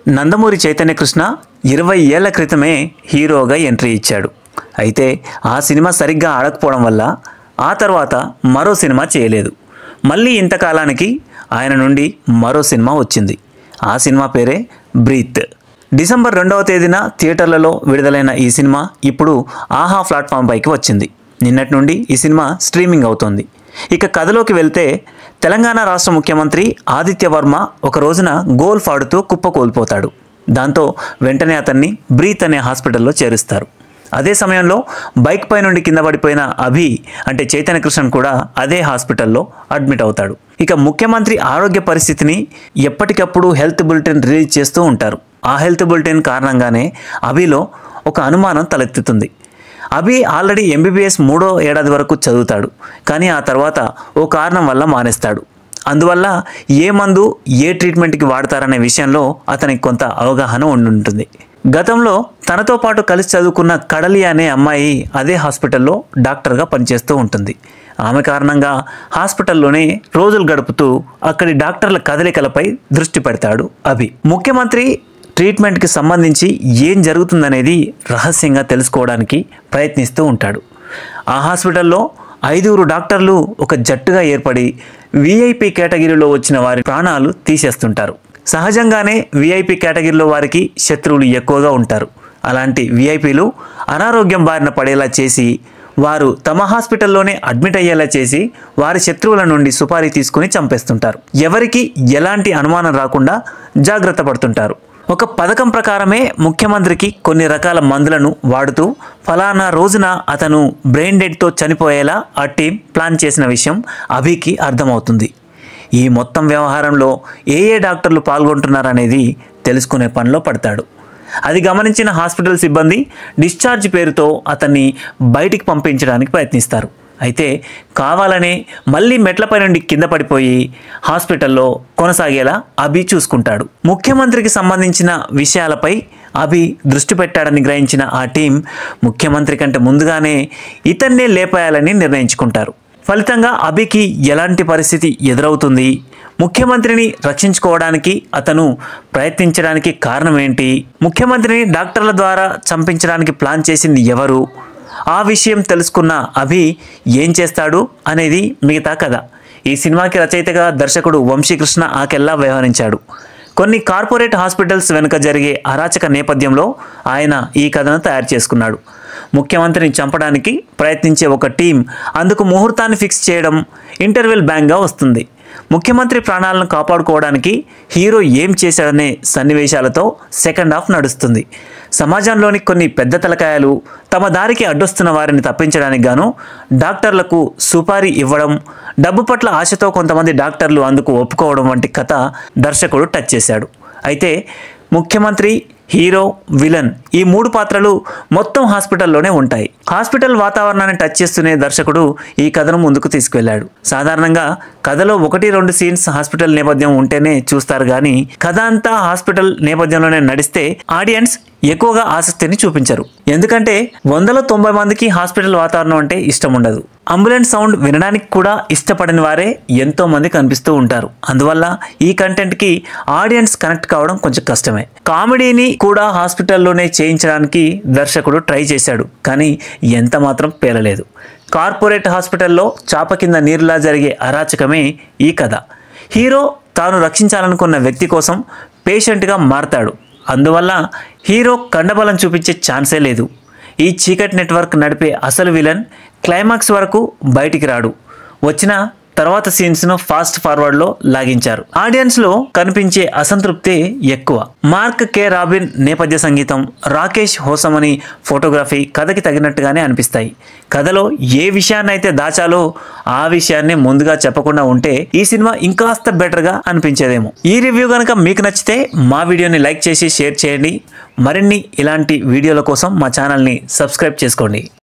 నందమూరి చైతన్య కృష్ణ ఇరవై ఏళ్ల క్రితమే హీరోగా ఎంట్రీ ఇచ్చాడు అయితే ఆ సినిమా సరిగ్గా ఆడకపోవడం వల్ల ఆ తర్వాత మరో సినిమా చేయలేదు మళ్ళీ ఇంతకాలానికి ఆయన నుండి మరో సినిమా వచ్చింది ఆ సినిమా పేరే బ్రీత్ డిసెంబర్ రెండవ తేదీన థియేటర్లలో విడుదలైన ఈ సినిమా ఇప్పుడు ఆహా ప్లాట్ఫామ్ పైకి వచ్చింది నిన్నటి నుండి ఈ సినిమా స్ట్రీమింగ్ అవుతోంది ఇక కథలోకి వెళ్తే తెలంగాణ రాష్ట్ర ముఖ్యమంత్రి ఆదిత్య వర్మ ఒక రోజున గోల్ఫ్ ఆడుతూ కుప్పకూలిపోతాడు దాంతో వెంటనే అతన్ని బ్రీత్ అనే హాస్పిటల్లో చేరుస్తారు అదే సమయంలో బైక్ పై నుండి కింద పడిపోయిన అభి అంటే చైతన్య కృష్ణన్ కూడా అదే హాస్పిటల్లో అడ్మిట్ అవుతాడు ఇక ముఖ్యమంత్రి ఆరోగ్య పరిస్థితిని ఎప్పటికప్పుడు హెల్త్ బులెటిన్ రిలీజ్ చేస్తూ ఉంటారు ఆ హెల్త్ బులెటిన్ కారణంగానే అభిలో ఒక అనుమానం తలెత్తుతుంది అభి ఆల్రెడీ ఎంబీబీఎస్ మూడో ఏడాది వరకు చదువుతాడు కానీ ఆ తర్వాత ఓ కారణం వల్ల మానేస్తాడు అందువల్ల ఏ మందు ఏ ట్రీట్మెంట్కి వాడతారనే విషయంలో అతనికి కొంత అవగాహన ఉండుంటుంది గతంలో తనతో పాటు కలిసి చదువుకున్న కడలి అనే అమ్మాయి అదే హాస్పిటల్లో డాక్టర్గా పనిచేస్తూ ఉంటుంది ఆమె కారణంగా హాస్పిటల్లోనే రోజులు గడుపుతూ అక్కడి డాక్టర్ల కదలికలపై దృష్టి పెడతాడు అభి ముఖ్యమంత్రి ట్రీట్మెంట్కి సంబంధించి ఏం జరుగుతుందనేది రహస్యంగా తెలుసుకోవడానికి ప్రయత్నిస్తూ ఉంటాడు ఆ హాస్పిటల్లో ఐదుగురు డాక్టర్లు ఒక జట్టుగా ఏర్పడి విఐపి కేటగిరీలో వచ్చిన వారి ప్రాణాలు తీసేస్తుంటారు సహజంగానే విఐపి కేటగిరీలో వారికి శత్రువులు ఎక్కువగా ఉంటారు అలాంటి విఐపీలు అనారోగ్యం బారిన పడేలా చేసి వారు తమ హాస్పిటల్లోనే అడ్మిట్ అయ్యేలా చేసి వారి శత్రువుల నుండి సుపారీ తీసుకుని చంపేస్తుంటారు ఎవరికి ఎలాంటి అనుమానం రాకుండా జాగ్రత్త పడుతుంటారు ఒక పథకం ప్రకారమే ముఖ్యమంత్రికి కొన్ని రకాల మందులను వాడుతూ ఫలానా రోజున అతను బ్రెయిన్ డెడ్తో చనిపోయేలా ఆ టీం ప్లాన్ చేసిన విషయం అభికి అర్థమవుతుంది ఈ మొత్తం వ్యవహారంలో ఏ ఏ డాక్టర్లు పాల్గొంటున్నారనేది తెలుసుకునే పనిలో పడతాడు అది గమనించిన హాస్పిటల్ సిబ్బంది డిశ్చార్జ్ పేరుతో అతన్ని బయటికి పంపించడానికి ప్రయత్నిస్తారు అయితే కావాలనే మళ్ళీ మెట్లపై నుండి కింద పడిపోయి హాస్పిటల్లో కొనసాగేలా అభి చూసుకుంటాడు ముఖ్యమంత్రికి సంబంధించిన విషయాలపై అభి దృష్టి పెట్టాడని గ్రహించిన ఆ టీం ముఖ్యమంత్రి కంటే ముందుగానే ఇతన్నే లేపేయాలని నిర్ణయించుకుంటారు ఫలితంగా అభికి ఎలాంటి పరిస్థితి ఎదురవుతుంది ముఖ్యమంత్రిని రక్షించుకోవడానికి అతను ప్రయత్నించడానికి కారణం ఏంటి ముఖ్యమంత్రిని డాక్టర్ల ద్వారా చంపించడానికి ప్లాన్ చేసింది ఎవరు ఆ విషయం తెలుసుకున్న అభి ఏం చేస్తాడు అనేది మిగతా కథ ఈ సినిమాకి రచయితగా దర్శకుడు వంశీకృష్ణ ఆకెల్లా వ్యవహరించాడు కొన్ని కార్పొరేట్ హాస్పిటల్స్ వెనుక జరిగే అరాచక నేపథ్యంలో ఆయన ఈ కథను తయారు చేసుకున్నాడు ముఖ్యమంత్రిని చంపడానికి ప్రయత్నించే ఒక టీం అందుకు ముహూర్తాన్ని ఫిక్స్ చేయడం ఇంటర్వెల్ బ్యాంగ్గా వస్తుంది ముఖ్యమంత్రి ప్రాణాలను కాపాడుకోవడానికి హీరో ఏం చేశాడనే సన్నివేశాలతో సెకండ్ హాఫ్ నడుస్తుంది సమాజంలోని కొన్ని పెద్ద తలకాయలు తమ దారికి అడ్డొస్తున్న వారిని తప్పించడానికి గాను డాక్టర్లకు సుపారీ ఇవ్వడం డబ్బు పట్ల ఆశతో కొంతమంది డాక్టర్లు అందుకు ఒప్పుకోవడం వంటి కథ దర్శకుడు టచ్ చేశాడు అయితే ముఖ్యమంత్రి హీరో విలన్ ఈ మూడు పాత్రలు మొత్తం హాస్పిటల్లోనే ఉంటాయి హాస్పిటల్ వాతావరణాన్ని టచ్ చేస్తూనే దర్శకుడు ఈ కథను ముందుకు తీసుకువెళ్ళాడు సాధారణంగా కథలో ఒకటి రెండు సీన్స్ హాస్పిటల్ నేపథ్యం ఉంటేనే చూస్తారు కానీ కథ అంతా హాస్పిటల్ నేపథ్యంలోనే నడిస్తే ఆడియన్స్ ఎక్కువగా ఆసక్తిని చూపించరు ఎందుకంటే వందల తొంభై మందికి హాస్పిటల్ వాతావరణం అంటే ఇష్టం ఉండదు అంబులెన్స్ సౌండ్ వినడానికి కూడా ఇష్టపడని వారే ఎంతో మంది కనిపిస్తూ ఉంటారు అందువల్ల ఈ కంటెంట్ కి ఆడియన్స్ కనెక్ట్ కావడం కొంచెం కష్టమే కామెడీని కూడా హాస్పిటల్లోనే చేయించడానికి దర్శకుడు ట్రై చేశాడు కానీ ఎంత మాత్రం పేలలేదు కార్పొరేట్ హాస్పిటల్లో చాప కింద నీరులా జరిగే అరాచకమే ఈ కథ హీరో తాను రక్షించాలనుకున్న వ్యక్తి కోసం పేషెంట్గా మారతాడు అందువల్ల హీరో కండబలం చూపించే ఛాన్సే లేదు ఈ చీకటి నెట్వర్క్ నడిపే అసలు విలన్ క్లైమాక్స్ వరకు బయటికి రాడు వచ్చిన తర్వాత సీన్స్ను ఫాస్ట్ ఫార్వర్డ్లో లాగించారు ఆడియన్స్లో కనిపించే అసంతృప్తి ఎక్కువ మార్క్ కే రాబిన్ నేపథ్య సంగీతం రాకేష్ హోసమని ఫోటోగ్రఫీ కథకి తగినట్టుగానే అనిపిస్తాయి కథలో ఏ విషయాన్నైతే దాచాలో ఆ విషయాన్ని ముందుగా చెప్పకుండా ఉంటే ఈ సినిమా ఇంకాస్త బెటర్గా అనిపించేదేమో ఈ రివ్యూ కనుక మీకు నచ్చితే మా వీడియోని లైక్ చేసి షేర్ చేయండి మరిన్ని ఇలాంటి వీడియోల కోసం మా ఛానల్ని సబ్స్క్రైబ్ చేసుకోండి